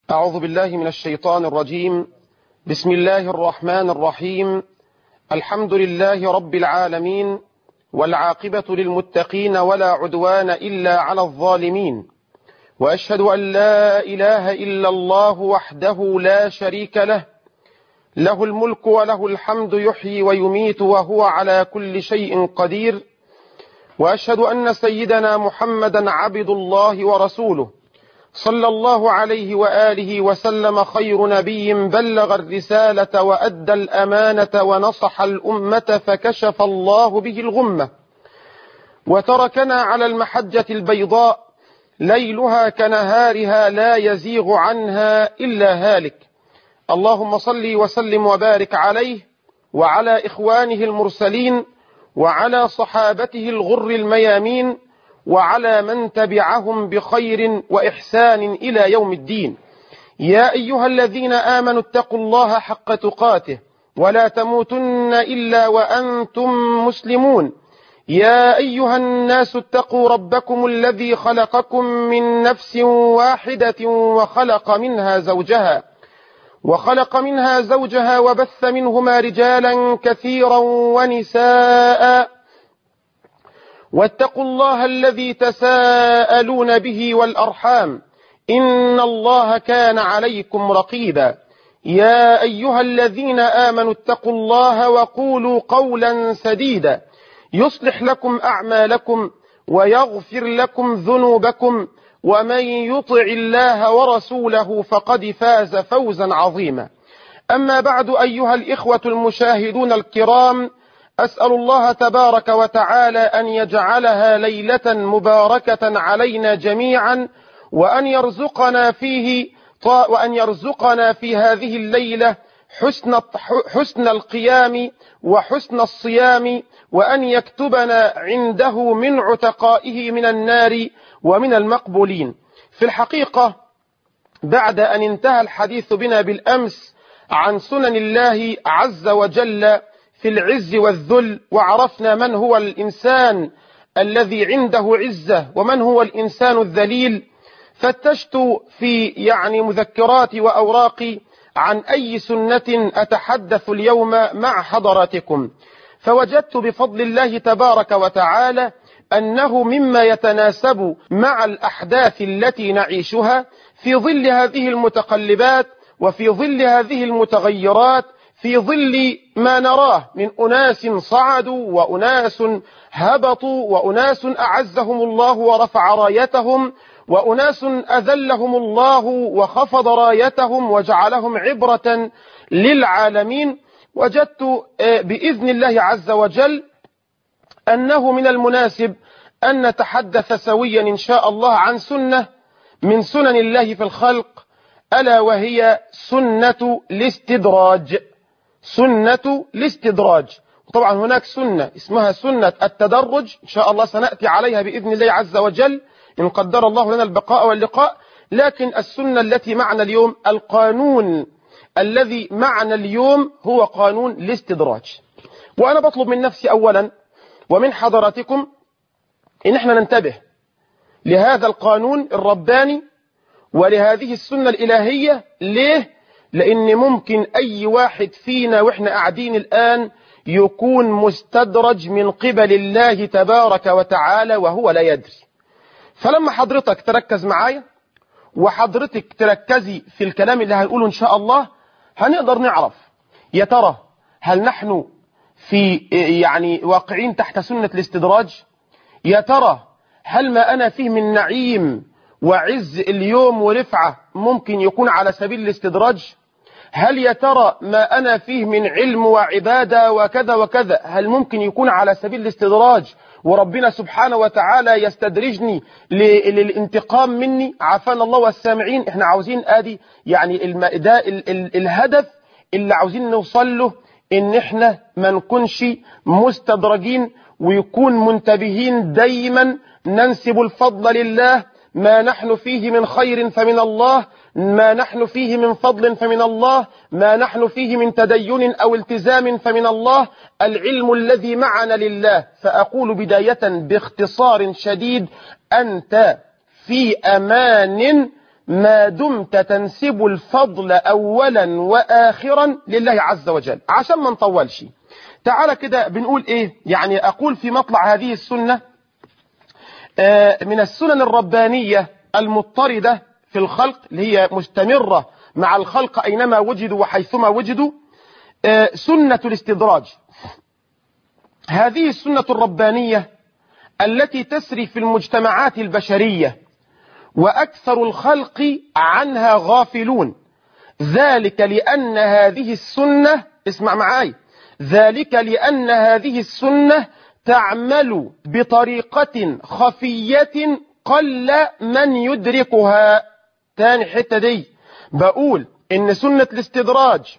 أعوذ بالله من الشيطان الرجيم بسم الله الرحمن الرحيم الحمد لله رب العالمين والعاقبة للمتقين ولا عدوان إلا على الظالمين وأشهد أن لا إله إلا الله وحده لا شريك له له الملك وله الحمد يحيي ويميت وهو على كل شيء قدير وأشهد أن سيدنا محمدا عبد الله ورسوله صلى الله عليه وآله وسلم خير نبي بلغ الرسالة وأدى الأمانة ونصح الأمة فكشف الله به الغمة وتركنا على المحجة البيضاء ليلها كنهارها لا يزيغ عنها إلا هالك اللهم صل وسلم وبارك عليه وعلى إخوانه المرسلين وعلى صحابته الغر الميامين وعلى من تبعهم بخير وإحسان إلى يوم الدين يا أيها الذين آمنوا اتقوا الله حق تقاته ولا تموتن إلا وأنتم مسلمون يا أيها الناس اتقوا ربكم الذي خلقكم من نفس واحدة وخلق منها زوجها وخلق منها زوجها وبث منهما رجالا كثيرا ونساء واتقوا الله الذي تساءلون به والأرحام إن الله كان عليكم رقيبا يا أيها الذين آمنوا اتقوا الله وقولوا قولا سديدا يصلح لكم أعمالكم ويغفر لكم ذنوبكم ومن يطع الله ورسوله فقد فاز فوزا عظيما أما بعد أيها الإخوة المشاهدون الكرام أسأل الله تبارك وتعالى أن يجعلها ليلة مباركة علينا جميعا وأن يرزقنا فيه وأن يرزقنا في هذه الليلة حسن حسن القيام وحسن الصيام وأن يكتبنا عنده من عتقائه من النار ومن المقبولين في الحقيقة بعد أن انتهى الحديث بنا بالأمس عن سنن الله عز وجل في العز والذل وعرفنا من هو الإنسان الذي عنده عزة ومن هو الإنسان الذليل فتشت في يعني مذكراتي وأوراقي عن أي سنة أتحدث اليوم مع حضراتكم فوجدت بفضل الله تبارك وتعالى أنه مما يتناسب مع الأحداث التي نعيشها في ظل هذه المتقلبات وفي ظل هذه المتغيرات في ظل ما نراه من أناس صعدوا وأناس هبطوا وأناس أعزهم الله ورفع رايتهم وأناس أذلهم الله وخفض رايتهم وجعلهم عبرة للعالمين وجدت بإذن الله عز وجل أنه من المناسب أن نتحدث سويا إن شاء الله عن سنة من سنن الله في الخلق ألا وهي سنة الاستدراج سنة الاستدراج طبعا هناك سنة اسمها سنة التدرج إن شاء الله سنأتي عليها بإذن الله عز وجل إن قدر الله لنا البقاء واللقاء لكن السنة التي معنا اليوم القانون الذي معنا اليوم هو قانون الاستدراج وأنا بطلب من نفسي أولا ومن حضراتكم إن احنا ننتبه لهذا القانون الرباني ولهذه السنة الإلهية ليه؟ لأن ممكن أي واحد فينا وإحنا قاعدين الآن يكون مستدرج من قبل الله تبارك وتعالى وهو لا يدري فلما حضرتك تركز معايا وحضرتك تركزي في الكلام اللي هنقوله إن شاء الله هنقدر نعرف يا ترى هل نحن في يعني واقعين تحت سنة الاستدراج يا ترى هل ما أنا فيه من نعيم وعز اليوم ورفعة ممكن يكون على سبيل الاستدراج هل يا ترى ما أنا فيه من علم وعبادة وكذا وكذا هل ممكن يكون على سبيل الاستدراج وربنا سبحانه وتعالى يستدرجني للانتقام مني عافانا الله والسامعين احنا عاوزين ادي يعني الم... ده ال... ال... الهدف اللي عاوزين نوصل له ان احنا ما نكونش مستدرجين ويكون منتبهين دايما ننسب الفضل لله ما نحن فيه من خير فمن الله ما نحن فيه من فضل فمن الله ما نحن فيه من تدين أو التزام فمن الله العلم الذي معنا لله فأقول بداية باختصار شديد أنت في أمان ما دمت تنسب الفضل أولا وآخرا لله عز وجل عشان ما نطولش تعالى كده بنقول إيه يعني أقول في مطلع هذه السنة آه من السنن الربانية المضطردة في الخلق اللي هي مستمرة مع الخلق أينما وجدوا وحيثما وجدوا آه سنة الاستدراج هذه السنة الربانية التي تسري في المجتمعات البشرية وأكثر الخلق عنها غافلون ذلك لأن هذه السنة اسمع معاي ذلك لأن هذه السنة تعمل بطريقة خفية قل من يدركها تاني حتة دي بقول إن سنة الاستدراج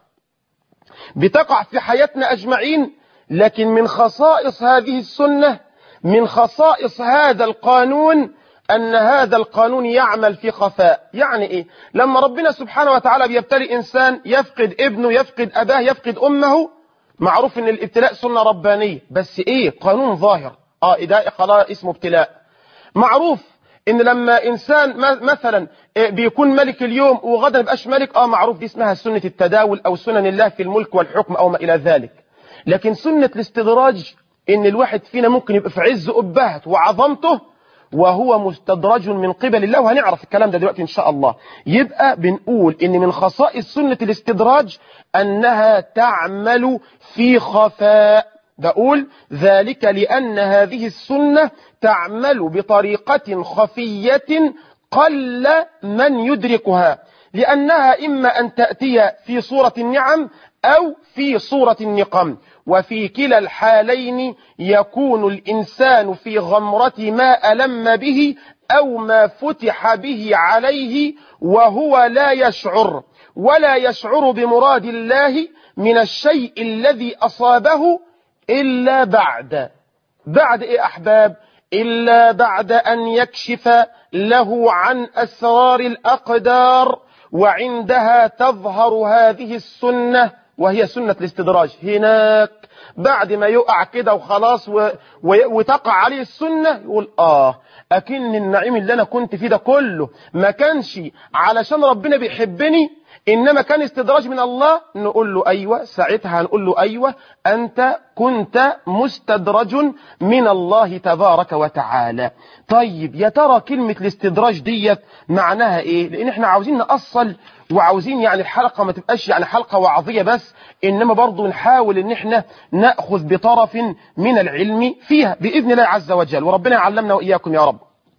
بتقع في حياتنا أجمعين لكن من خصائص هذه السنة من خصائص هذا القانون أن هذا القانون يعمل في خفاء يعني إيه لما ربنا سبحانه وتعالى بيبتلي إنسان يفقد ابنه يفقد أباه يفقد أمه معروف أن الابتلاء سنة ربانية بس إيه قانون ظاهر آه إذا خلاص اسمه ابتلاء معروف ان لما انسان مثلا بيكون ملك اليوم وغدا ما يبقاش ملك اه معروف دي اسمها سنة التداول او سنن الله في الملك والحكم او ما الى ذلك لكن سنة الاستدراج ان الواحد فينا ممكن يبقى في عز أبهته وعظمته وهو مستدرج من قبل الله وهنعرف الكلام ده دلوقتي ان شاء الله يبقى بنقول ان من خصائص سنة الاستدراج انها تعمل في خفاء بقول ذلك لأن هذه السنة تعمل بطريقة خفية قل من يدركها لأنها إما أن تأتي في صورة النعم أو في صورة النقم وفي كلا الحالين يكون الإنسان في غمرة ما ألم به أو ما فتح به عليه وهو لا يشعر ولا يشعر بمراد الله من الشيء الذي أصابه إلا بعد بعد إيه أحباب إلا بعد أن يكشف له عن أسرار الأقدار وعندها تظهر هذه السنة وهي سنة الاستدراج هناك بعد ما يقع كده وخلاص و... و... وتقع عليه السنة يقول آه أكن النعيم اللي أنا كنت فيه ده كله ما كانش علشان ربنا بيحبني إنما كان استدراج من الله نقول له أيوة ساعتها هنقول له أيوة أنت كنت مستدرج من الله تبارك وتعالى طيب يا ترى كلمة الاستدراج ديت معناها إيه لأن إحنا عاوزين نأصل وعاوزين يعني الحلقة ما تبقاش يعني حلقة وعظية بس إنما برضو نحاول إن إحنا نأخذ بطرف من العلم فيها بإذن الله عز وجل وربنا يعلمنا وإياكم يا رب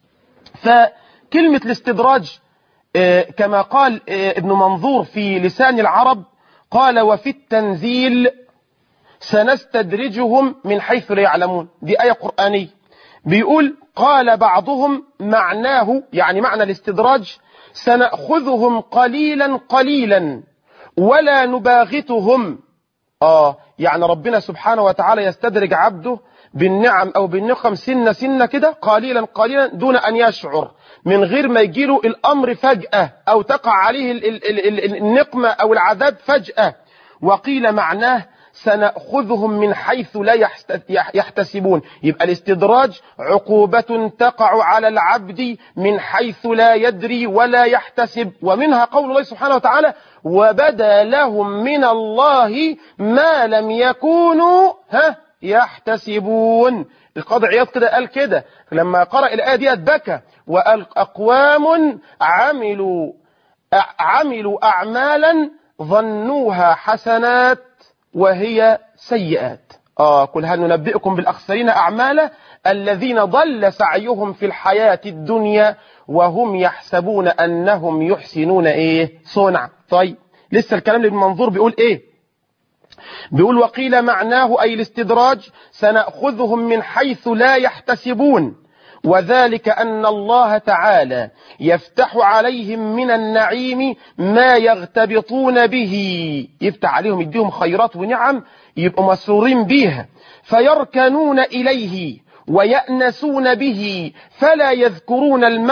فكلمة الاستدراج كما قال ابن منظور في لسان العرب قال وفي التنزيل سنستدرجهم من حيث لا يعلمون دي آية قرآنية بيقول قال بعضهم معناه يعني معنى الاستدراج سنأخذهم قليلا قليلا ولا نباغتهم آه يعني ربنا سبحانه وتعالى يستدرج عبده بالنعم أو بالنقم سنة سنة كده قليلا قليلا دون أن يشعر من غير ما يجيله الأمر فجأة أو تقع عليه النقمة أو العذاب فجأة وقيل معناه سنأخذهم من حيث لا يحتسبون يبقى الاستدراج عقوبة تقع على العبد من حيث لا يدري ولا يحتسب ومنها قول الله سبحانه وتعالى وبدا لهم من الله ما لم يكونوا ها يحتسبون القاضي عياض كده قال كده لما قرأ الآية ديت بكى وقال أقوام عملوا عملوا أعمالا ظنوها حسنات وهي سيئات آه قل هل ننبئكم بالأخسرين أعمالا الذين ضل سعيهم في الحياة الدنيا وهم يحسبون أنهم يحسنون إيه صنع طيب لسه الكلام ابن منظور بيقول إيه بيقول وقيل معناه أي الاستدراج سنأخذهم من حيث لا يحتسبون وذلك أن الله تعالى يفتح عليهم من النعيم ما يغتبطون به يفتح عليهم يديهم خيرات ونعم يبقوا مسرورين بيها فيركنون إليه ويأنسون به فلا يذكرون الموت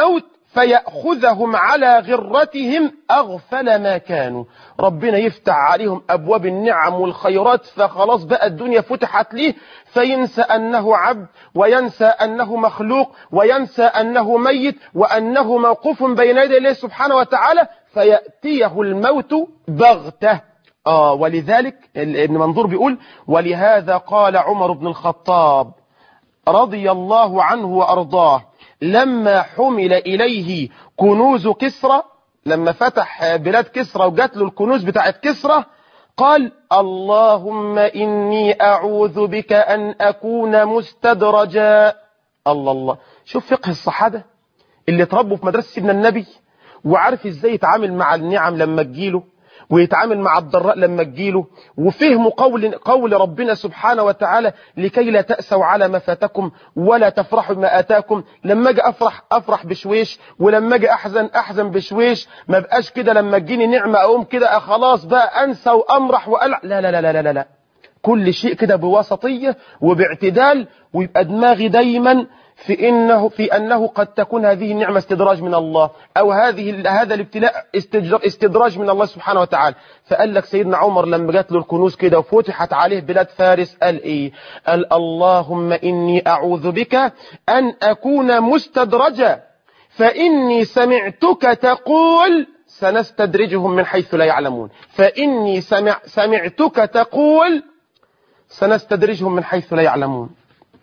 فيأخذهم على غرتهم أغفل ما كانوا ربنا يفتح عليهم أبواب النعم والخيرات فخلاص بقى الدنيا فتحت ليه فينسى أنه عبد وينسى أنه مخلوق وينسى أنه ميت وأنه موقوف بين يدي الله سبحانه وتعالى فيأتيه الموت بغته آه ولذلك ابن منظور بيقول ولهذا قال عمر بن الخطاب رضي الله عنه وأرضاه لما حمل إليه كنوز كسرى لما فتح بلاد كسرى وجات له الكنوز بتاعت كسرى قال اللهم إني أعوذ بك أن أكون مستدرجا الله الله شوف فقه الصحابة اللي تربوا في مدرسة سيدنا النبي وعارف ازاي يتعامل مع النعم لما تجيله ويتعامل مع الضراء لما تجيله وفهموا قول قول ربنا سبحانه وتعالى لكي لا تأسوا على ما فاتكم ولا تفرحوا بما آتاكم لما اجي افرح افرح بشويش ولما اجي احزن احزن بشويش ما بقاش كده لما تجيني نعمه اقوم كده خلاص بقى انسى وامرح والع لا لا لا لا لا لا كل شيء كده بوسطيه وباعتدال ويبقى دماغي دايما في انه في انه قد تكون هذه النعمه استدراج من الله او هذه هذا الابتلاء استدراج من الله سبحانه وتعالى فقال لك سيدنا عمر لما جات له الكنوز كده وفتحت عليه بلاد فارس قال ايه قال اللهم اني اعوذ بك ان اكون مستدرجا فاني سمعتك تقول سنستدرجهم من حيث لا يعلمون فاني سمع سمعتك تقول سنستدرجهم من حيث لا يعلمون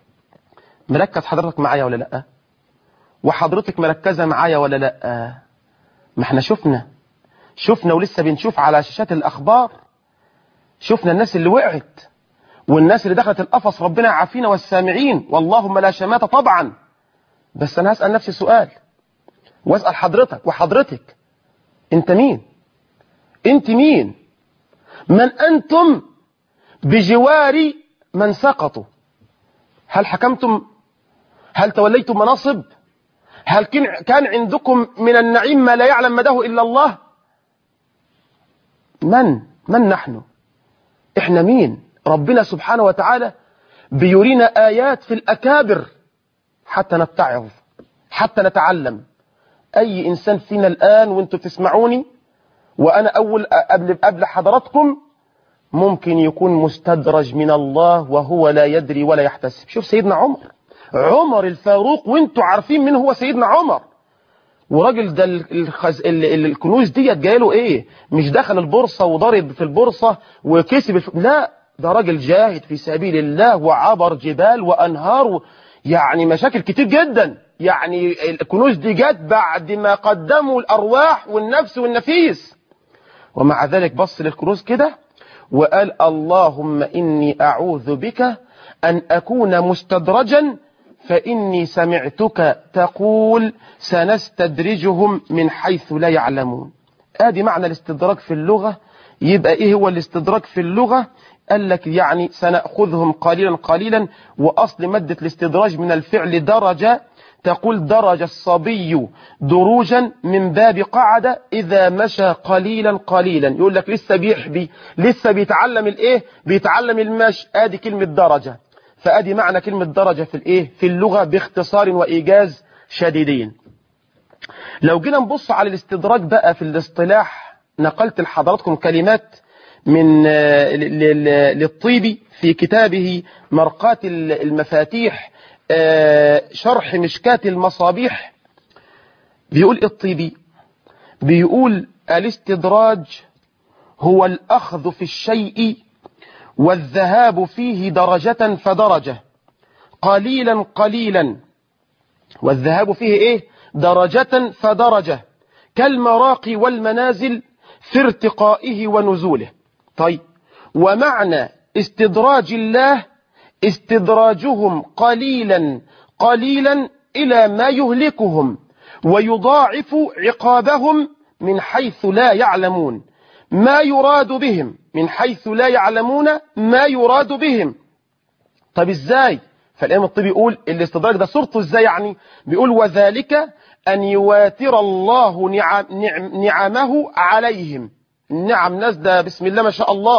مركز حضرتك معايا ولا لا وحضرتك مركزة معايا ولا لا ما احنا شفنا شفنا ولسه بنشوف على شاشات الأخبار شفنا الناس اللي وقعت والناس اللي دخلت القفص ربنا يعافينا والسامعين واللهم لا شماتة طبعا بس أنا هسأل نفسي سؤال واسأل حضرتك وحضرتك انت مين انت مين من أنتم بجوار من سقطوا هل حكمتم هل توليتم مناصب هل كان عندكم من النعيم ما لا يعلم مداه إلا الله من من نحن احنا مين ربنا سبحانه وتعالى بيرينا آيات في الأكابر حتى نتعظ حتى نتعلم أي إنسان فينا الآن وانتم تسمعوني وأنا أول قبل قبل حضراتكم ممكن يكون مستدرج من الله وهو لا يدري ولا يحتسب شوف سيدنا عمر عمر الفاروق وانتوا عارفين مين هو سيدنا عمر وراجل ده الخز... ال... ال... الكنوز ديت جاي له ايه مش دخل البورصه وضرب في البورصه وكسب الف... لا ده راجل جاهد في سبيل الله وعبر جبال وانهار و... يعني مشاكل كتير جدا يعني الكنوز دي جت بعد ما قدموا الارواح والنفس والنفيس ومع ذلك بص للكنوز كده وقال اللهم إني أعوذ بك أن أكون مستدرجا فإني سمعتك تقول سنستدرجهم من حيث لا يعلمون آدي معنى الاستدراج في اللغة يبقى إيه هو الاستدراج في اللغة قال لك يعني سنأخذهم قليلا قليلا وأصل مادة الاستدراج من الفعل درجة تقول درج الصبي دروجا من باب قعدة إذا مشى قليلا قليلا يقول لك لسه بيحبي لسه بيتعلم الايه بيتعلم المشي ادي كلمة درجة فادي معنى كلمة درجة في الايه في اللغة باختصار وإيجاز شديدين لو جينا نبص على الاستدراج بقى في الاصطلاح نقلت لحضراتكم كلمات من للطيبي في كتابه مرقات المفاتيح شرح مشكات المصابيح بيقول الطيبي بيقول الاستدراج هو الأخذ في الشيء والذهاب فيه درجة فدرجة قليلا قليلا والذهاب فيه ايه درجة فدرجة كالمراقي والمنازل في ارتقائه ونزوله طيب ومعنى استدراج الله استدراجهم قليلا قليلا إلى ما يهلكهم ويضاعف عقابهم من حيث لا يعلمون ما يراد بهم من حيث لا يعلمون ما يراد بهم طب ازاي فالإمام الطبي يقول الاستدراج ده صورته ازاي يعني بيقول وذلك أن يواتر الله نعم نعم نعمه عليهم النعم نازله بسم الله ما شاء الله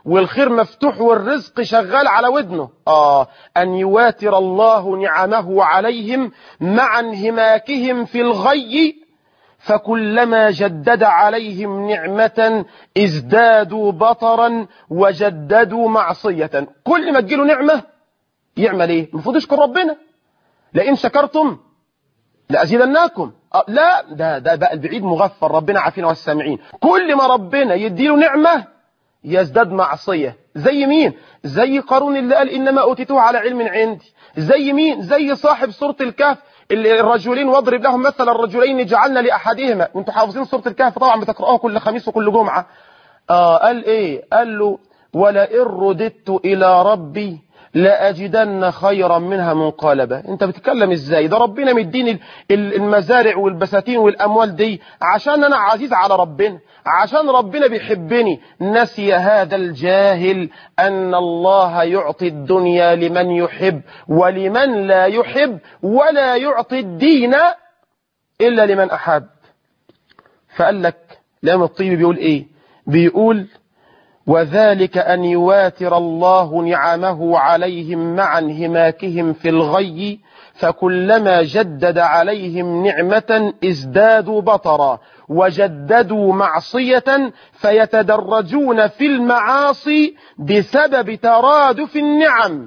والخير مفتوح والرزق شغال على ودنه آه أن يواتر الله نعمه عليهم مع انهماكهم في الغي فكلما جدد عليهم نعمة ازدادوا بطرا وجددوا معصية كل ما تجيله نعمة يعمل ايه المفروض يشكر ربنا لئن شكرتم لأزيدناكم أه لا ده ده بقى البعيد مغفر ربنا عافينا والسامعين كل ما ربنا يديله نعمة يزداد معصية زي مين زي قارون اللي قال إنما أوتيته على علم عندي زي مين زي صاحب سورة الكهف الرجلين واضرب لهم مثل الرجلين جعلنا لأحدهما وانتم حافظين سورة الكهف طبعا بتقرأوها كل خميس وكل جمعة آه قال ايه قال له ولئن رددت إلى ربي لأجدن خيرا منها منقلبة انت بتتكلم ازاي ده ربنا مديني المزارع والبساتين والأموال دي عشان أنا عزيز على ربنا عشان ربنا بيحبني نسي هذا الجاهل أن الله يعطي الدنيا لمن يحب ولمن لا يحب ولا يعطي الدين إلا لمن أحب فقال لك لام الطيب بيقول إيه بيقول وذلك أن يواتر الله نعمه عليهم مع انهماكهم في الغي فكلما جدد عليهم نعمة ازدادوا بطرا وجددوا معصية فيتدرجون في المعاصي بسبب ترادف النعم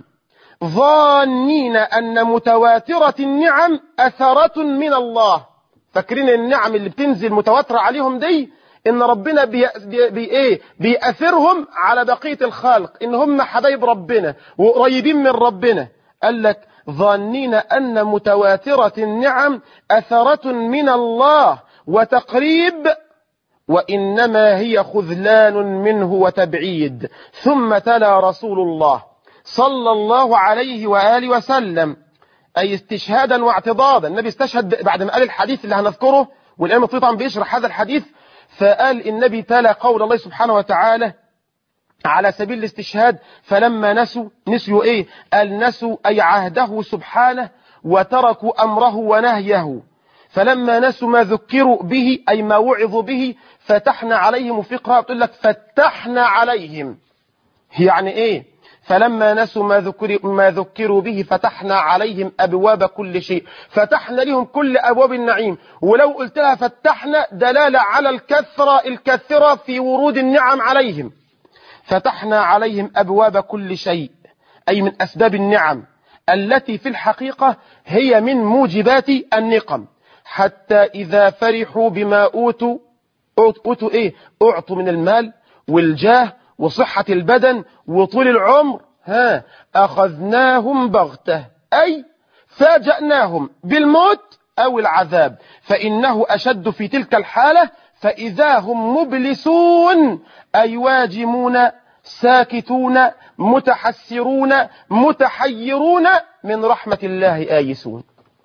ظانين أن متواترة النعم أثرة من الله فاكرين النعم اللي بتنزل متواترة عليهم دي ان ربنا بي بي ايه بيأثرهم على بقية الخلق ان هم حبايب ربنا وقريبين من ربنا قال لك ظانين ان متواترة النعم اثرة من الله وتقريب وانما هي خذلان منه وتبعيد ثم تلا رسول الله صلى الله عليه وآله وسلم أي استشهادا واعتضادا النبي استشهد بعد ما قال الحديث اللي هنذكره والإمام طبعا بيشرح هذا الحديث فقال النبي تلا قول الله سبحانه وتعالى على سبيل الاستشهاد فلما نسوا نسيوا ايه قال نسوا اي عهده سبحانه وتركوا امره ونهيه فلما نسوا ما ذكروا به اي ما وعظوا به فتحنا عليهم في قراءه تقول لك فتحنا عليهم يعني ايه فلما نسوا ما ذكروا, ما ذكروا به فتحنا عليهم أبواب كل شيء فتحنا لهم كل أبواب النعيم ولو قلت لها فتحنا دلالة على الكثرة الكثرة في ورود النعم عليهم فتحنا عليهم أبواب كل شيء أي من أسباب النعم التي في الحقيقة هي من موجبات النقم حتى إذا فرحوا بما أوتوا أوتوا إيه أعطوا من المال والجاه وصحة البدن وطول العمر ها أخذناهم بغتة أي فاجأناهم بالموت أو العذاب فإنه أشد في تلك الحالة فإذا هم مبلسون أي واجمون ساكتون متحسرون متحيرون من رحمة الله آيسون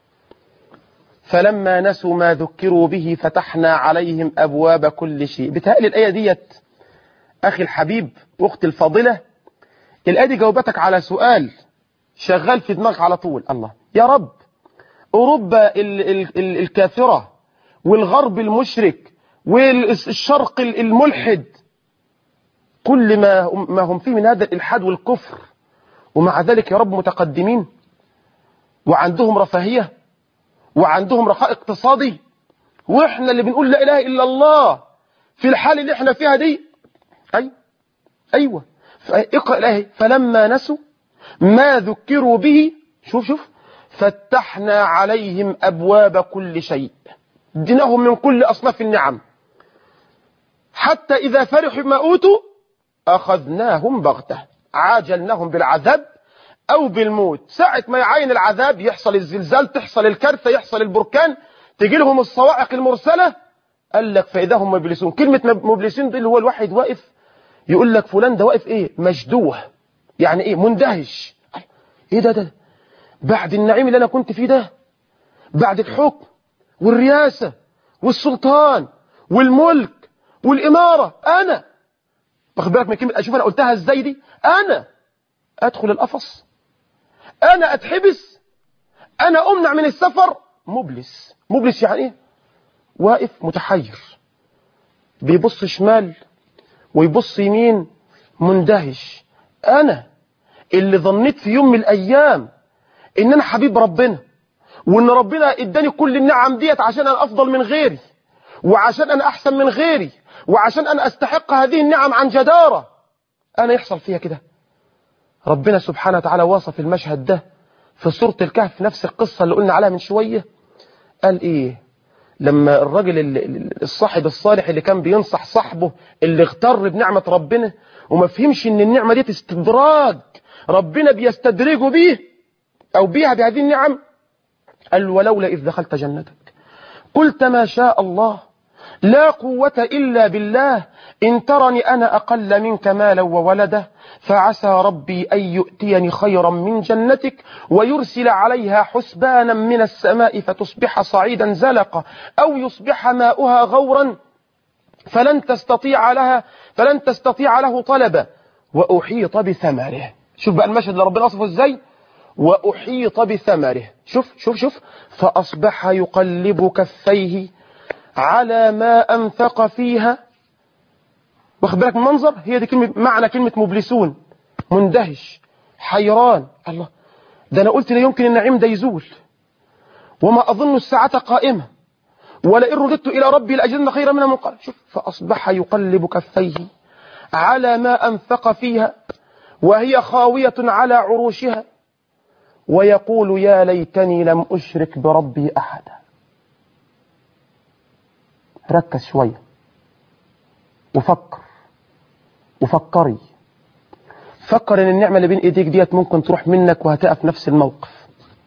فلما نسوا ما ذكروا به فتحنا عليهم أبواب كل شيء بتهيألي الآية ديت أخي الحبيب أختي الفاضلة الآية دي جاوبتك على سؤال شغال في دماغك على طول الله يا رب أوروبا ال ال ال الكافرة والغرب المشرك والشرق الملحد كل ما ما هم فيه من هذا الإلحاد والكفر ومع ذلك يا رب متقدمين وعندهم رفاهية وعندهم رخاء اقتصادي واحنا اللي بنقول لا إله إلا الله في الحال اللي احنا فيها دي أي أيوة اقرأ الآية فلما نسوا ما ذكروا به شوف شوف فتحنا عليهم أبواب كل شيء دينهم من كل أصناف النعم حتى إذا فرحوا ما أوتوا أخذناهم بغتة عاجلناهم بالعذاب أو بالموت ساعة ما يعين العذاب يحصل الزلزال تحصل الكارثة يحصل البركان تجي لهم الصواعق المرسلة قال لك فإذا هم مبلسون كلمة مبلسين دي اللي هو الواحد واقف يقول لك فلان ده واقف ايه مشدوه يعني ايه مندهش ايه ده ده بعد النعيم اللي انا كنت فيه ده بعد الحكم والرياسة والسلطان والملك والإمارة أنا واخد بالك من كلمة أشوف أنا قلتها إزاي دي أنا أدخل القفص أنا أتحبس أنا أمنع من السفر مبلس مبلس يعني إيه واقف متحير بيبص شمال ويبص يمين مندهش أنا اللي ظنيت في يوم من الأيام إن أنا حبيب ربنا وإن ربنا إداني كل النعم ديت عشان أنا أفضل من غيري وعشان أنا أحسن من غيري وعشان أنا أستحق هذه النعم عن جدارة أنا يحصل فيها كده ربنا سبحانه وتعالى وصف المشهد ده في سورة الكهف نفس القصة اللي قلنا عليها من شوية قال إيه لما الراجل الصاحب الصالح اللي كان بينصح صاحبه اللي اغتر بنعمة ربنا وما فهمش ان النعمة دي استدراج ربنا بيستدرجه بيه او بيها بهذه النعم قال ولولا إذ دخلت جنتك قلت ما شاء الله لا قوة إلا بالله إن ترني أنا أقل منك مالا وولدا فعسى ربي أن يؤتيني خيرا من جنتك ويرسل عليها حسبانا من السماء فتصبح صعيدا زلقا أو يصبح ماؤها غورا فلن تستطيع لها فلن تستطيع له طلبا وأحيط بثمره شوف بقى المشهد اللي ربنا وصفه ازاي وأحيط بثمره شوف شوف شوف فأصبح يقلب كفيه على ما أنفق فيها واخد بالك من المنظر هي دي كلمة معنى كلمة مبلسون مندهش حيران الله ده أنا قلت لا يمكن النعيم ده يزول وما أظن الساعة قائمة ولئن رددت إلى ربي لأجدن خيرا منها منقلب شوف فأصبح يقلب كفيه على ما أنفق فيها وهي خاوية على عروشها ويقول يا ليتني لم أشرك بربي أحدا ركز شوية وفكر وفكري فكر ان النعمة اللي بين ايديك ديت ممكن تروح منك وهتقف نفس الموقف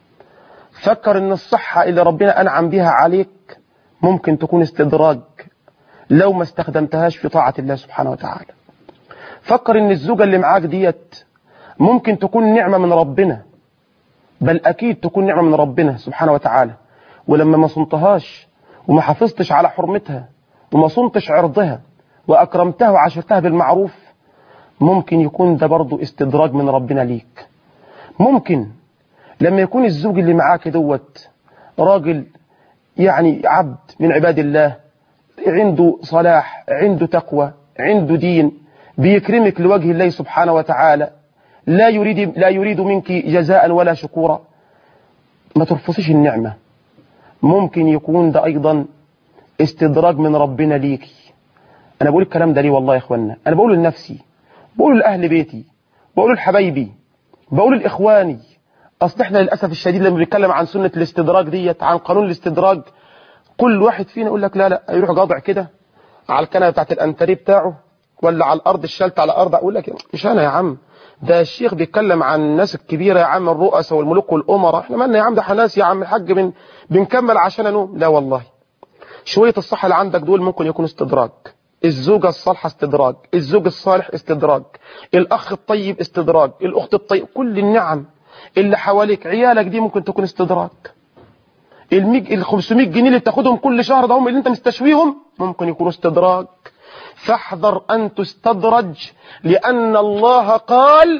فكر ان الصحة اللي ربنا انعم بها عليك ممكن تكون استدراج لو ما استخدمتهاش في طاعة الله سبحانه وتعالى فكر ان الزوجة اللي معاك ديت ممكن تكون نعمة من ربنا بل اكيد تكون نعمة من ربنا سبحانه وتعالى ولما ما صنتهاش وما حافظتش على حرمتها وما صنتش عرضها وأكرمتها وعاشرتها بالمعروف ممكن يكون ده برضو استدراج من ربنا ليك ممكن لما يكون الزوج اللي معاك دوت راجل يعني عبد من عباد الله عنده صلاح عنده تقوى عنده دين بيكرمك لوجه الله سبحانه وتعالى لا يريد لا يريد منك جزاء ولا شكورا ما ترفضيش النعمة ممكن يكون ده أيضا استدراج من ربنا ليكي أنا بقول الكلام ده ليه والله يا إخوانا أنا بقول لنفسي بقول لأهل بيتي بقول لحبايبي بقول لإخواني أصل إحنا للأسف الشديد لما بنتكلم عن سنة الاستدراج ديت عن قانون الاستدراج كل واحد فينا يقول لك لا لا يروح قاضع كده على الكنبه بتاعت الأنتريه بتاعه ولا على الأرض الشلت على الأرض أقول لك مش أنا يا عم ده الشيخ بيتكلم عن الناس الكبيرة يا عم الرؤساء والملوك والأمراء احنا مالنا يا عم ده حناس يا عم الحاج من بنكمل عشان انوم لا والله شوية الصحة اللي عندك دول ممكن يكون استدراج الزوجة الصالحة استدراج الزوج الصالح استدراج الأخ الطيب استدراج الأخت الطيب كل النعم اللي حواليك عيالك دي ممكن تكون استدراج الميج ال 500 جنيه اللي بتاخدهم كل شهر ده هم اللي انت مستشويهم ممكن يكونوا استدراج فاحذر أن تستدرج لأن الله قال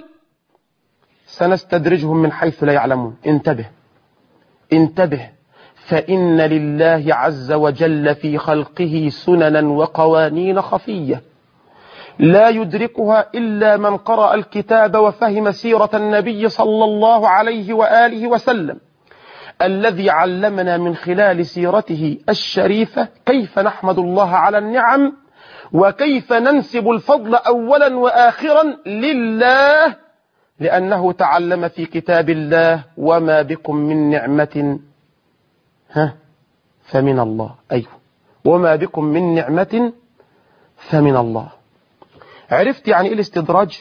سنستدرجهم من حيث لا يعلمون انتبه انتبه فإن لله عز وجل في خلقه سننا وقوانين خفية لا يدركها إلا من قرأ الكتاب وفهم سيرة النبي صلى الله عليه وآله وسلم الذي علمنا من خلال سيرته الشريفة كيف نحمد الله على النعم وكيف ننسب الفضل أولا وآخرا لله لأنه تعلم في كتاب الله وما بكم من نعمة ها فمن الله أيوه وما بكم من نعمة فمن الله عرفت يعني ايه الاستدراج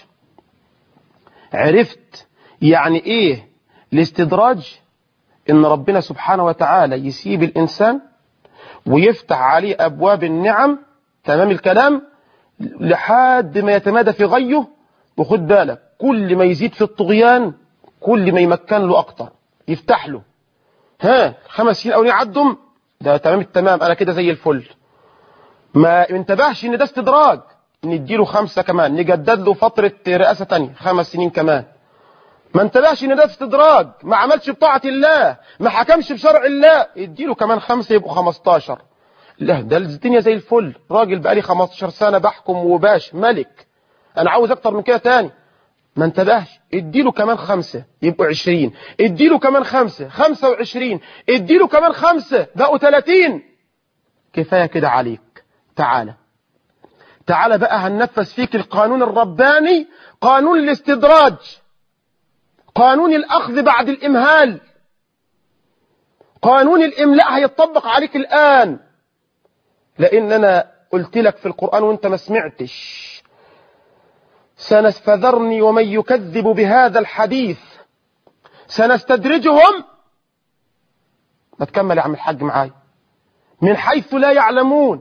عرفت يعني ايه الاستدراج ان ربنا سبحانه وتعالى يسيب الانسان ويفتح عليه ابواب النعم تمام الكلام لحد ما يتمادى في غيه وخد بالك كل ما يزيد في الطغيان كل ما يمكن له اكتر يفتح له ها خمس سنين او يعدهم ده تمام التمام انا كده زي الفل ما انتبهش ان ده استدراج نديله خمسة كمان نجدد له فترة رئاسة تانية خمس سنين كمان ما انتبهش ان ده استدراج ما عملش بطاعة الله ما حكمش بشرع الله اديله كمان خمسة يبقوا خمستاشر لا ده الدنيا زي الفل راجل بقالي 15 سنة بحكم وباش ملك انا عاوز اكتر من كده تاني ما انتبهش اديله كمان خمسة يبقوا عشرين اديله كمان خمسة خمسة وعشرين اديله كمان خمسة بقوا تلاتين كفاية كده عليك تعالى تعالى بقى هننفذ فيك القانون الرباني قانون الاستدراج قانون الأخذ بعد الإمهال قانون الإملاء هيطبق عليك الآن لأن أنا قلت لك في القرآن وانت ما سمعتش سنستذرني ومن يكذب بهذا الحديث سنستدرجهم ما تكمل يا عم الحاج معاي من حيث لا يعلمون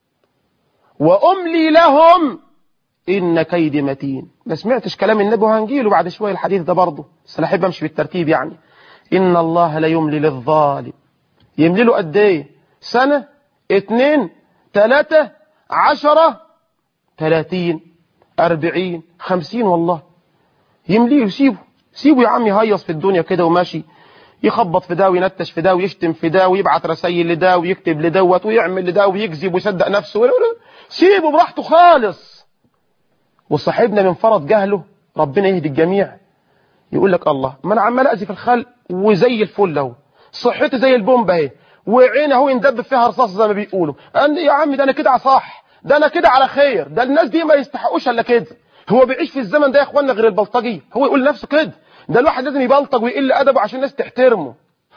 وأملي لهم إن كيدي متين ما سمعتش كلام النبي وهنجيله بعد شوية الحديث ده برضه بس أنا أحب أمشي بالترتيب يعني إن الله لا يملي للظالم يملي له قد إيه سنة اتنين تلاتة عشرة تلاتين أربعين خمسين والله يمليه سيبه سيبه يا عم يهيص في الدنيا كده وماشي يخبط في ده وينتش في ده ويشتم في ده ويبعت رسائل لده ويكتب لدوت ويعمل لده ويكذب ويصدق نفسه سيبه براحته خالص وصاحبنا من فرط جهله ربنا يهدي الجميع يقول لك الله ما انا عمال اذي في الخلق وزي الفل اهو صحتي زي البومبه اهي وعيني اهو يندب فيها رصاص زي ما بيقولوا أنا يا عم ده انا كده صح ده انا كده على خير ده الناس دي ما يستحقوش الا كده هو بيعيش في الزمن ده يا اخوانا غير البلطجي هو يقول لنفسه كده ده الواحد لازم يبلطج ويقل ادبه عشان الناس تحترمه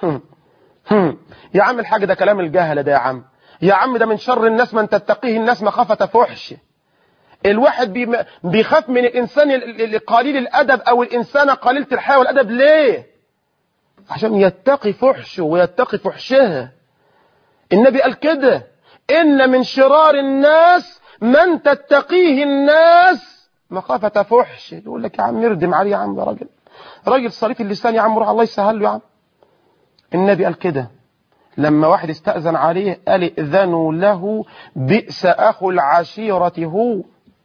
يا عم الحاج ده كلام الجهله ده يا عم يا عم ده من شر الناس من تتقيه الناس مخافة فحش الواحد بي بيخاف من الإنسان قليل الأدب أو الإنسانة قليلة الحياة والأدب ليه عشان يتقي فحشه ويتقي فحشها النبي قال كده إن من شرار الناس من تتقيه الناس مخافة فحش يقول لك يا عم يردم عليه يا عم يا راجل راجل صريف اللسان يا عم روح الله يسهل له يا عم النبي قال كده لما واحد استأذن عليه قال ائذنوا له بئس أخو العشيرة هو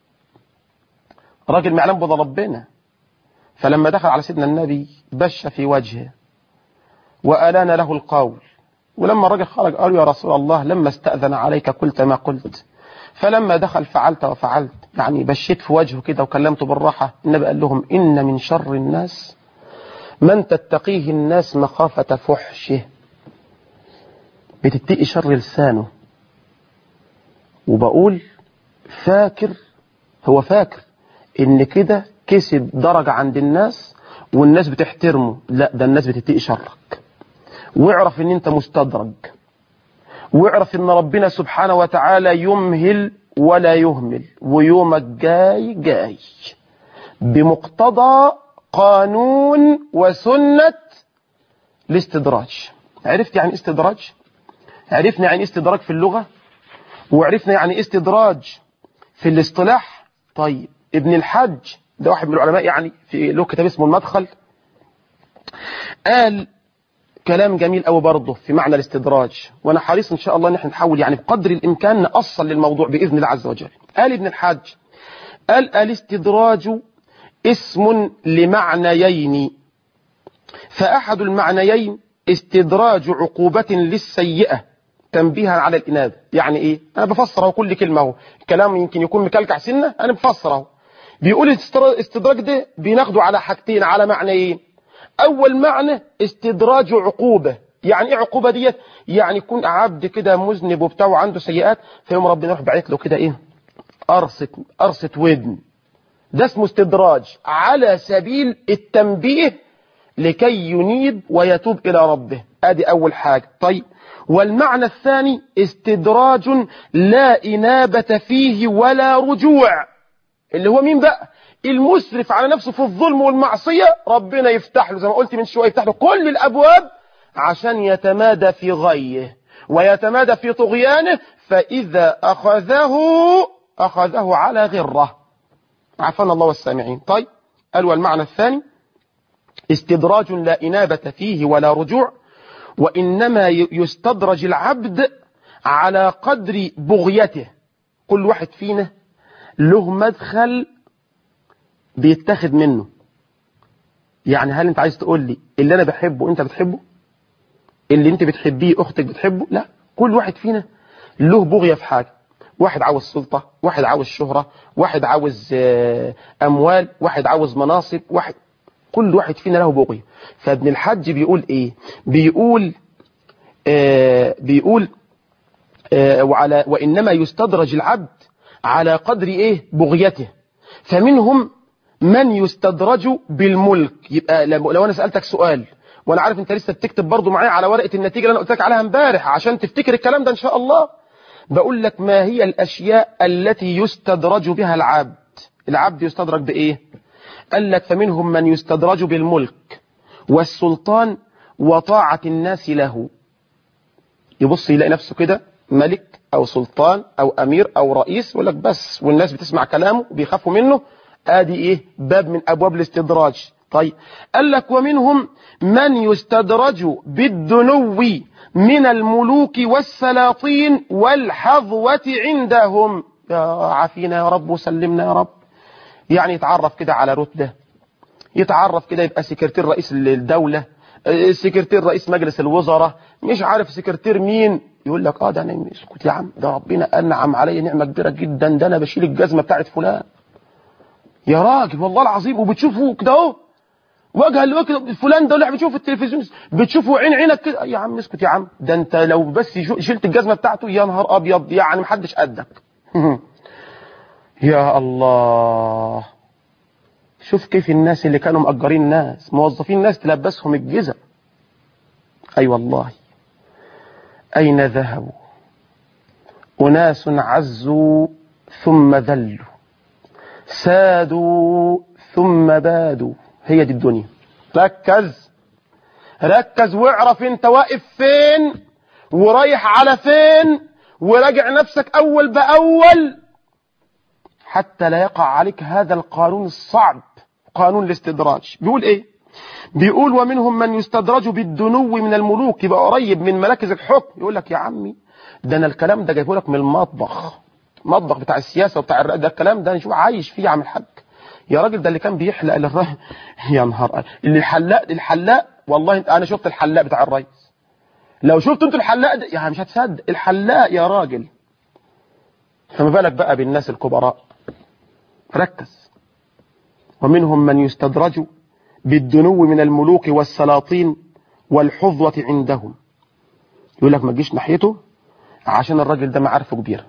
راجل معلم بضى ربنا فلما دخل على سيدنا النبي بش في وجهه وألان له القول ولما الرجل خرج قال يا رسول الله لما استأذن عليك قلت ما قلت فلما دخل فعلت وفعلت يعني بشيت في وجهه كده وكلمته بالراحة النبي قال لهم إن من شر الناس من تتقيه الناس مخافة فحشه بتتقي شر لسانه وبقول فاكر هو فاكر ان كده كسب درجة عند الناس والناس بتحترمه لا ده الناس بتتقي شرك واعرف ان انت مستدرج واعرف ان ربنا سبحانه وتعالى يمهل ولا يهمل ويومك جاي جاي بمقتضى قانون وسنة الاستدراج عرفت يعني استدراج عرفنا يعني استدراج في اللغة وعرفنا يعني استدراج في الاصطلاح طيب ابن الحج ده واحد من العلماء يعني في له كتاب اسمه المدخل قال كلام جميل قوي برضه في معنى الاستدراج وانا حريص ان شاء الله ان احنا نحاول يعني بقدر الامكان نأصل للموضوع باذن الله عز وجل قال ابن الحج قال الاستدراج اسم لمعنيين فاحد المعنيين استدراج عقوبة للسيئة تنبيها على الإنابة يعني إيه أنا بفسره كل كلمة اهو كلام يمكن يكون مكلكع سنة أنا بفسره بيقول الاستدراج ده بناخده على حاجتين على معنيين أول معنى استدراج عقوبة يعني إيه عقوبة ديت يعني يكون عبد كده مذنب وبتاع وعنده سيئات فيوم ربنا يروح بعت له كده إيه قرصة قرصة ودن ده اسمه استدراج على سبيل التنبيه لكي ينيب ويتوب إلى ربه ادي أول حاجة طيب والمعنى الثاني استدراج لا إنابة فيه ولا رجوع اللي هو مين بقى المسرف على نفسه في الظلم والمعصية ربنا يفتح له زي ما قلت من شوية يفتح له كل الأبواب عشان يتمادى في غيه ويتمادى في طغيانه فإذا أخذه أخذه على غره عفانا الله والسامعين طيب قال والمعنى الثاني استدراج لا إنابة فيه ولا رجوع وإنما يستدرج العبد على قدر بغيته كل واحد فينا له مدخل بيتاخد منه يعني هل انت عايز تقول لي اللي انا بحبه انت بتحبه اللي انت بتحبيه اختك بتحبه لا كل واحد فينا له بغية في حاجة واحد عاوز سلطة واحد عاوز شهرة واحد عاوز آه، أموال واحد عاوز مناصب واحد كل واحد فينا له بغية فابن الحج بيقول إيه بيقول آه بيقول آه وعلى وإنما يستدرج العبد على قدر إيه بغيته فمنهم من يستدرج بالملك يبقى لو لو أنا سألتك سؤال وأنا عارف أنت لسه بتكتب برضو معايا على ورقة النتيجة اللي أنا قلت لك عليها امبارح عشان تفتكر الكلام ده إن شاء الله بقول لك ما هي الأشياء التي يستدرج بها العبد العبد يستدرج بإيه قال لك فمنهم من يستدرج بالملك والسلطان وطاعة الناس له يبص يلاقي نفسه كده ملك أو سلطان أو أمير أو رئيس يقول لك بس والناس بتسمع كلامه بيخافوا منه آدي إيه باب من أبواب الاستدراج طيب قال لك ومنهم من يستدرج بالدنو من الملوك والسلاطين والحظوة عندهم يا عافينا يا رب وسلمنا يا رب يعني يتعرف كده على رتبة يتعرف كده يبقى سكرتير رئيس الدولة آه، سكرتير رئيس مجلس الوزراء مش عارف سكرتير مين يقول لك اه ده انا اسكت يا عم ده ربنا انعم عليا نعمه كبيره جدا ده انا بشيل الجزمه بتاعت فلان يا راجل والله العظيم وبتشوفه كده اهو وجها لوجه فلان ده اللي بتشوفه في التلفزيون بتشوفه عين عينك كده يا عم اسكت يا عم ده انت لو بس شو- شلت الجزمه بتاعته يا نهار ابيض يعني محدش قدك يا الله شوف كيف الناس اللي كانوا مأجرين ناس موظفين ناس تلبسهم الجزم أي أيوة والله أين ذهبوا أناس عزوا ثم ذلوا سادوا ثم بادوا هي دي الدنيا ركز ركز واعرف انت واقف فين ورايح على فين وراجع نفسك أول بأول حتى لا يقع عليك هذا القانون الصعب قانون الاستدراج بيقول ايه بيقول ومنهم من يستدرج بالدنو من الملوك يبقى قريب من مراكز الحكم يقول لك يا عمي ده انا الكلام ده جايبه لك من المطبخ المطبخ بتاع السياسه وبتاع الرأي ده الكلام ده نشوف عايش فيه يا عم الحاج يا راجل ده اللي كان بيحلق للرأي يا نهار اللي الحلاق الحلاق والله انا شفت الحلاق بتاع الرئيس لو شفت انتوا الحلاق ده يعني مش هتصدق الحلاق يا راجل فما بالك بقى بالناس الكبراء ركز ومنهم من يستدرج بالدنو من الملوك والسلاطين والحظوة عندهم يقول لك ما تجيش ناحيته عشان الراجل ده معارفه كبيرة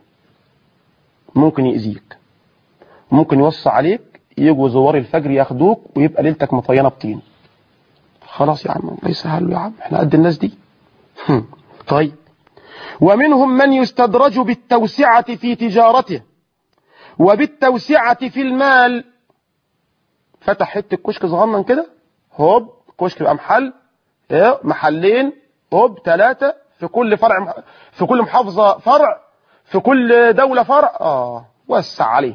ممكن يأذيك ممكن يوصى عليك يجوا زوار الفجر ياخدوك ويبقى ليلتك مطينة بطين خلاص يا عم الله يسهل له يا عم احنا قد الناس دي هم. طيب ومنهم من يستدرج بالتوسعة في تجارته وبالتوسعة في المال فتح حته كشك صغنن كده هوب كشك يبقى محل ايه محلين هوب ثلاثة في كل فرع في كل محافظة فرع في كل دولة فرع اه وسع عليه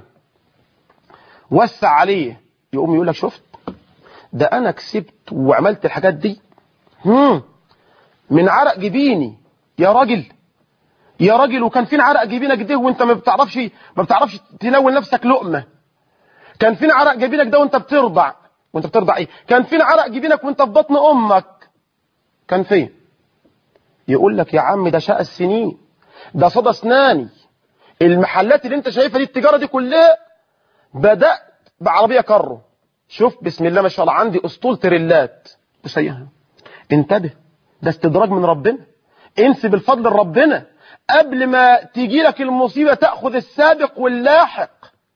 وسع عليه يقوم يقول لك شفت ده انا كسبت وعملت الحاجات دي هم من عرق جبيني يا راجل يا راجل وكان فين عرق جبينك ده وانت ما بتعرفش ما بتعرفش تنول نفسك لقمه كان فين عرق جبينك ده وانت بترضع وانت بترضع ايه كان فين عرق جبينك وانت في بطن امك كان فين يقول لك يا عم ده شاء السنين ده صدى اسناني المحلات اللي انت شايفها دي التجاره دي كلها بدات بعربيه كارو شوف بسم الله ما شاء الله عندي اسطول تريلات بسيها انتبه ده استدراج من ربنا انسب الفضل لربنا قبل ما تيجي لك المصيبه تاخذ السابق واللاحق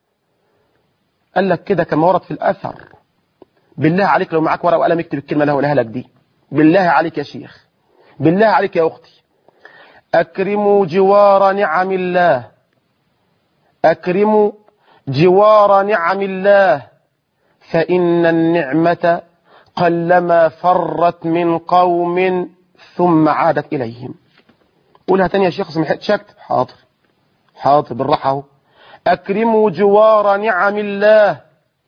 قال لك كده كما ورد في الأثر بالله عليك لو معاك ورقة وقلم اكتب الكلمة اللي هقولها لك دي بالله عليك يا شيخ بالله عليك يا أختي أكرموا جوار نعم الله أكرموا جوار نعم الله فإن النعمة قلما فرت من قوم ثم عادت إليهم قولها تاني يا شيخ سمحت شكت حاضر حاضر بالراحة اهو أكرموا جوار نعم الله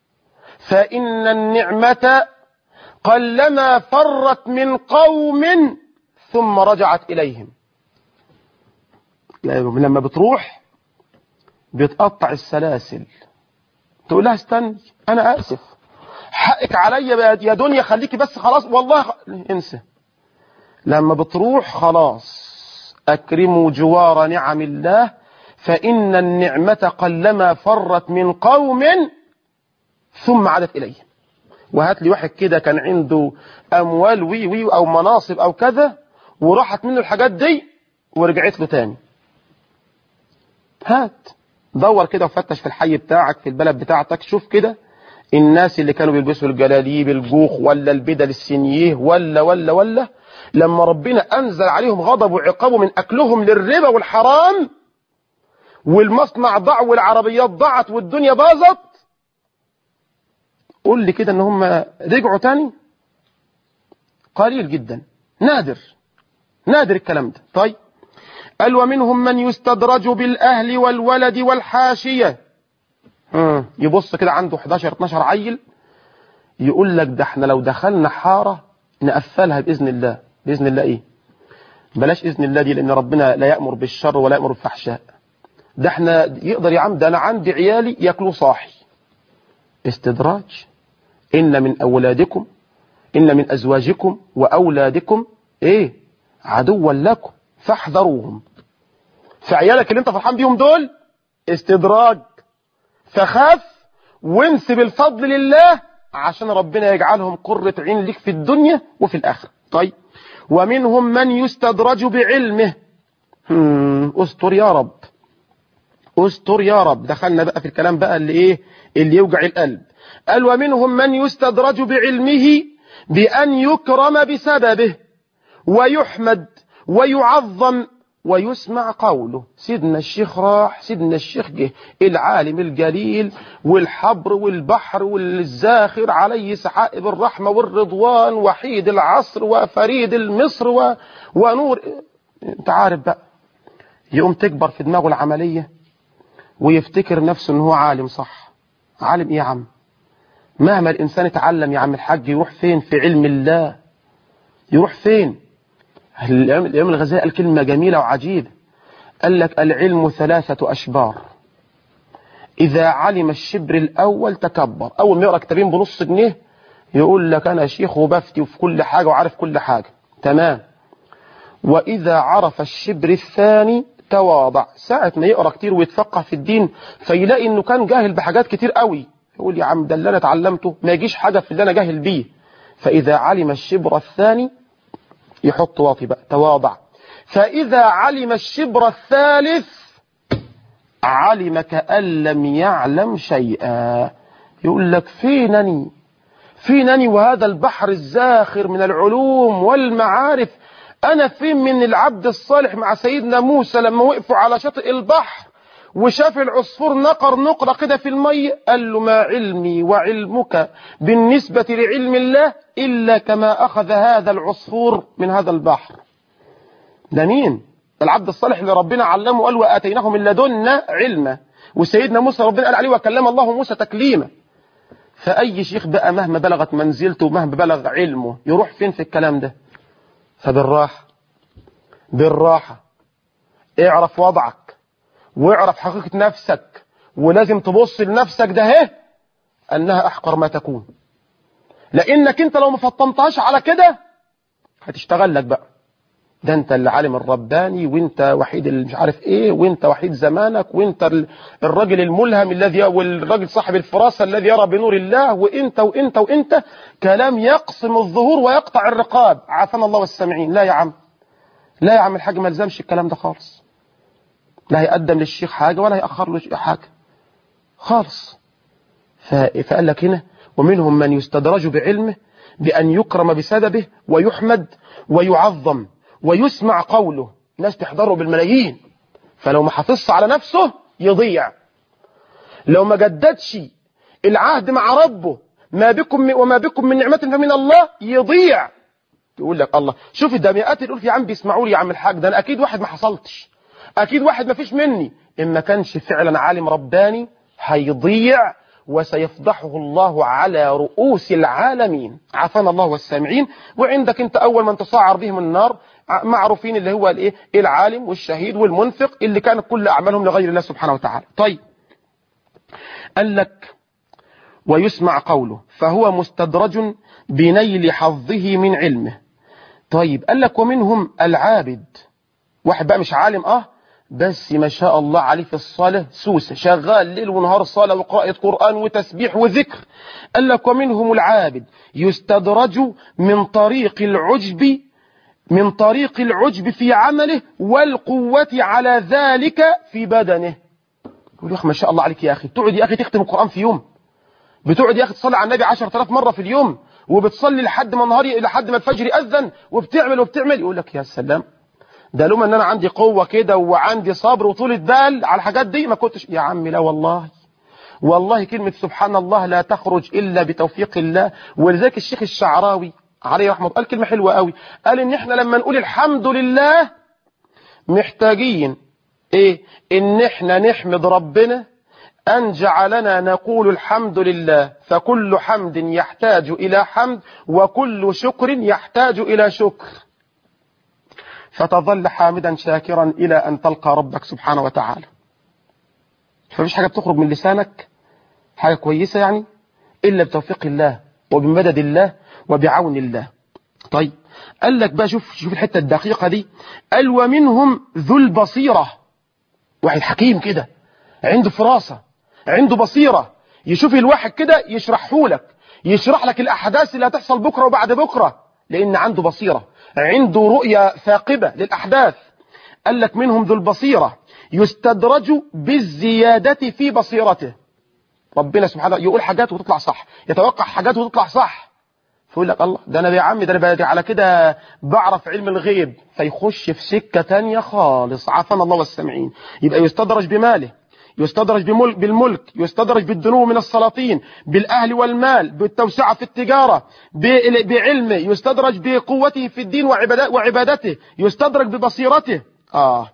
فإن النعمة قلما فرت من قوم ثم رجعت إليهم لما بتروح بتقطع السلاسل تقول لها استني أنا آسف حقك عليا يا دنيا خليكي بس خلاص والله خ... انسى لما بتروح خلاص أكرموا جوار نعم الله فإن النعمة قلما فرت من قوم ثم عادت إليهم وهات لي واحد كده كان عنده أموال وي وي أو مناصب أو كذا وراحت منه الحاجات دي ورجعت له تاني هات دور كده وفتش في الحي بتاعك في البلد بتاعتك شوف كده الناس اللي كانوا بيلبسوا الجلاليب الجوخ ولا البدل السنيه ولا ولا ولا لما ربنا أنزل عليهم غضب وعقابه من أكلهم للربا والحرام والمصنع ضاع والعربيات ضاعت والدنيا باظت قول لي كده ان هم رجعوا تاني قليل جدا نادر نادر الكلام ده طيب قال ومنهم من يستدرج بالأهل والولد والحاشية مم. يبص كده عنده 11 12 عيل يقول لك ده احنا لو دخلنا حارة نقفلها بإذن الله بإذن الله ايه بلاش إذن الله دي لأن ربنا لا يأمر بالشر ولا يأمر بالفحشاء ده احنا يقدر يا عم ده انا عندي عيالي ياكلوا صاحي استدراج إن من أولادكم إن من أزواجكم وأولادكم إيه عدوا لكم فاحذروهم فعيالك اللي انت فرحان بيهم دول استدراج فخاف وانسب الفضل لله عشان ربنا يجعلهم قرة عين لك في الدنيا وفي الآخرة طيب ومنهم من يستدرج بعلمه هم، استر يا رب استر يا رب دخلنا بقى في الكلام بقى اللي ايه اللي يوجع القلب قال ومنهم من يستدرج بعلمه بأن يكرم بسببه ويحمد ويعظم ويسمع قوله سيدنا الشيخ راح سيدنا الشيخ جه العالم الجليل والحبر والبحر والزاخر عليه سحائب الرحمة والرضوان وحيد العصر وفريد المصر و... ونور انت عارف بقى يقوم تكبر في دماغه العملية ويفتكر نفسه ان هو عالم صح عالم ايه يا عم مهما الانسان اتعلم يا عم الحاج يروح فين في علم الله يروح فين الإمام الإمام الغزالي قال كلمة جميلة وعجيبة قال لك العلم ثلاثة أشبار إذا علم الشبر الأول تكبر أول ما يقرأ كتابين بنص جنيه يقول لك أنا شيخ وبفتي وفي كل حاجة وعارف كل حاجة تمام وإذا عرف الشبر الثاني تواضع ساعة ما يقرأ كتير ويتفقه في الدين فيلاقي إنه كان جاهل بحاجات كتير قوي يقول يا عم ده اللي أنا اتعلمته ما يجيش حاجة في اللي أنا جاهل بيه فإذا علم الشبر الثاني يحط واطي بقى تواضع فإذا علم الشبر الثالث علم كأن لم يعلم شيئا يقول لك فينني فينني وهذا البحر الزاخر من العلوم والمعارف أنا فين من العبد الصالح مع سيدنا موسى لما وقفوا على شاطئ البحر وشاف العصفور نقر نقرة كده في المية قال له ما علمي وعلمك بالنسبة لعلم الله إلا كما أخذ هذا العصفور من هذا البحر ده مين العبد الصالح اللي ربنا علمه قال وآتيناه من لدنا علما وسيدنا موسى ربنا قال عليه وكلم الله موسى تكليما فأي شيخ بقى مهما بلغت منزلته ومهما بلغ علمه يروح فين في الكلام ده فبالراحة بالراحة اعرف وضعك واعرف حقيقة نفسك ولازم تبص لنفسك ده اهي انها احقر ما تكون لانك انت لو ما فطنتهاش على كده هتشتغل لك بقى ده انت العالم الرباني وانت وحيد اللي مش عارف ايه وانت وحيد زمانك وانت الراجل الملهم الذي والراجل صاحب الفراسة الذي يرى بنور الله وانت وانت وانت كلام يقسم الظهور ويقطع الرقاب عافانا الله والسامعين لا يا عم لا يا عم الحاج ما لزمش الكلام ده خالص لا هيقدم للشيخ حاجة ولا هيأخر له حاجة خالص فقال لك هنا ومنهم من يستدرج بعلمه بأن يكرم بسببه ويحمد ويعظم ويسمع قوله ناس تحضره بالملايين فلو ما حافظش على نفسه يضيع لو ما جددش العهد مع ربه ما بكم وما بكم من نعمة فمن الله يضيع يقول لك الله شوف ده مئات يقول يا عم بيسمعوا لي يا عم الحاج ده انا اكيد واحد ما حصلتش اكيد واحد ما فيش مني ان ما كانش فعلا عالم رباني هيضيع وسيفضحه الله على رؤوس العالمين عافانا الله والسامعين وعندك انت اول من تصاعر بهم النار معروفين اللي هو الايه العالم والشهيد والمنفق اللي كانت كل اعمالهم لغير الله سبحانه وتعالى طيب قال لك ويسمع قوله فهو مستدرج بنيل حظه من علمه طيب قال لك ومنهم العابد واحد بقى مش عالم اه بس ما شاء الله عليه في الصلاة سوسة شغال ليل ونهار صلاة وقراءة قرآن وتسبيح وذكر قال لك ومنهم العابد يستدرج من طريق العجب من طريق العجب في عمله والقوة على ذلك في بدنه يقول يا أخي ما شاء الله عليك يا أخي تقعد يا أخي تختم القرآن في يوم بتقعد يا أخي تصلي على النبي 10000 مرة في اليوم وبتصلي لحد ما النهار لحد ما الفجر أذن وبتعمل وبتعمل يقول لك يا سلام ده لوم ان انا عندي قوة كده وعندي صبر وطولة بال على الحاجات دي ما كنتش يا عمي لا والله والله كلمة سبحان الله لا تخرج إلا بتوفيق الله ولذلك الشيخ الشعراوي عليه رحمه الله قال كلمة حلوة قوي قال ان احنا لما نقول الحمد لله محتاجين ايه ان احنا نحمد ربنا أن جعلنا نقول الحمد لله فكل حمد يحتاج إلى حمد وكل شكر يحتاج إلى شكر فتظل حامدا شاكرا إلى أن تلقى ربك سبحانه وتعالى فمش حاجة بتخرج من لسانك حاجة كويسة يعني إلا بتوفيق الله وبمدد الله وبعون الله طيب قال لك بقى شوف شوف الحتة الدقيقة دي قال ومنهم ذو البصيرة واحد حكيم كده عنده فراسة عنده بصيرة يشوف الواحد كده يشرحه لك يشرح لك الأحداث اللي هتحصل بكرة وبعد بكرة لأن عنده بصيرة عنده رؤية ثاقبة للأحداث قال لك منهم ذو البصيرة يستدرج بالزيادة في بصيرته ربنا سبحانه يقول حاجات وتطلع صح يتوقع حاجات وتطلع صح فيقول لك الله ده انا يا عم ده انا على كده بعرف علم الغيب فيخش في سكة تانية خالص عافانا الله والسامعين يبقى يستدرج بماله يستدرج بملك بالملك يستدرج بالدنو من السلاطين بالأهل والمال بالتوسعة في التجارة بعلمه يستدرج بقوته في الدين وعبادته يستدرج ببصيرته آه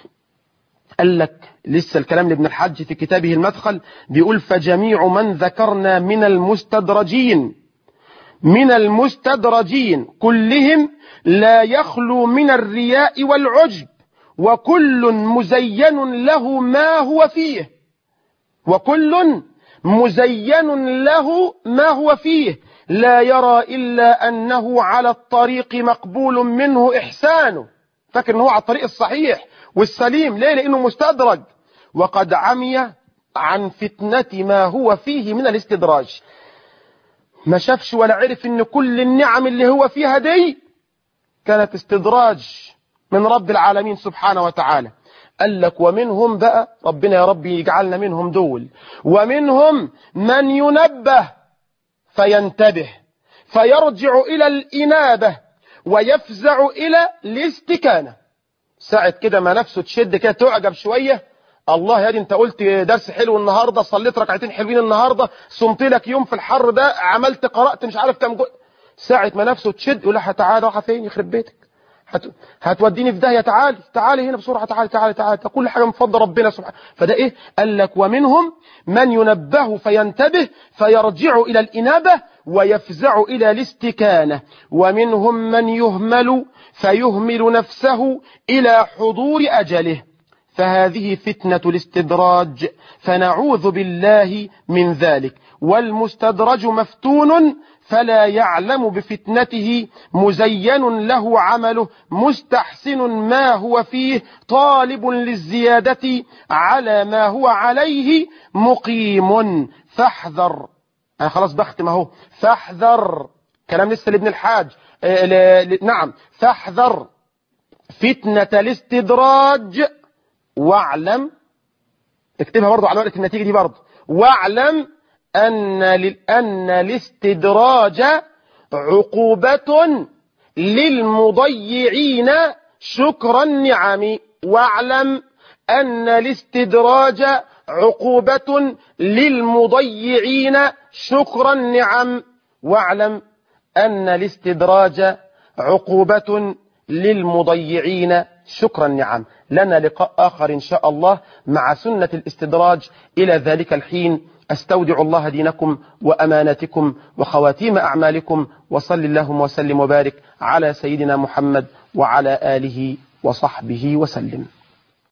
قال لك لسه الكلام لابن الحج في كتابه المدخل بيقول فجميع من ذكرنا من المستدرجين من المستدرجين كلهم لا يخلو من الرياء والعجب وكل مزين له ما هو فيه وكل مزين له ما هو فيه لا يرى إلا أنه على الطريق مقبول منه إحسانه فاكر أنه على الطريق الصحيح والسليم ليه لأنه مستدرج وقد عمي عن فتنة ما هو فيه من الاستدراج ما شافش ولا عرف ان كل النعم اللي هو فيها دي كانت استدراج من رب العالمين سبحانه وتعالى قال لك ومنهم بقى ربنا يا رب يجعلنا منهم دول ومنهم من ينبه فينتبه فيرجع إلى الإنابة ويفزع إلى الاستكانة ساعة كده ما نفسه تشد كده تعجب شوية الله يا دي انت قلت درس حلو النهاردة صليت ركعتين حلوين النهاردة صمت لك يوم في الحر ده عملت قرأت مش عارف كم جو... ساعة ما نفسه تشد يقول لها تعالى راح فين يخرب بيتك هت... هتوديني في داهية تعالي تعالي هنا بسرعة تعالي تعالي تعالي كل حاجة من فضل ربنا سبحانه فده ايه قال لك ومنهم من ينبه فينتبه فيرجع إلى الإنابة ويفزع إلى الاستكانة ومنهم من يهمل فيهمل نفسه إلى حضور أجله فهذه فتنة الاستدراج فنعوذ بالله من ذلك والمستدرج مفتون فلا يعلم بفتنته مزين له عمله مستحسن ما هو فيه طالب للزيادة على ما هو عليه مقيم فاحذر أنا خلاص بختم اهو فاحذر كلام لسه لابن الحاج نعم فاحذر فتنة الاستدراج واعلم اكتبها برضو على ورقة النتيجة دي برضو واعلم أن, أن الاستدراج عقوبة للمضيعين شكر النعم واعلم أن الاستدراج عقوبة للمضيعين شكر النعم واعلم أن الاستدراج عقوبة للمضيعين شكر النعم لنا لقاء آخر إن شاء الله مع سنة الاستدراج إلى ذلك الحين أستودع الله دينكم وأمانتكم وخواتيم أعمالكم وصل اللهم وسلم وبارك على سيدنا محمد وعلى آله وصحبه وسلم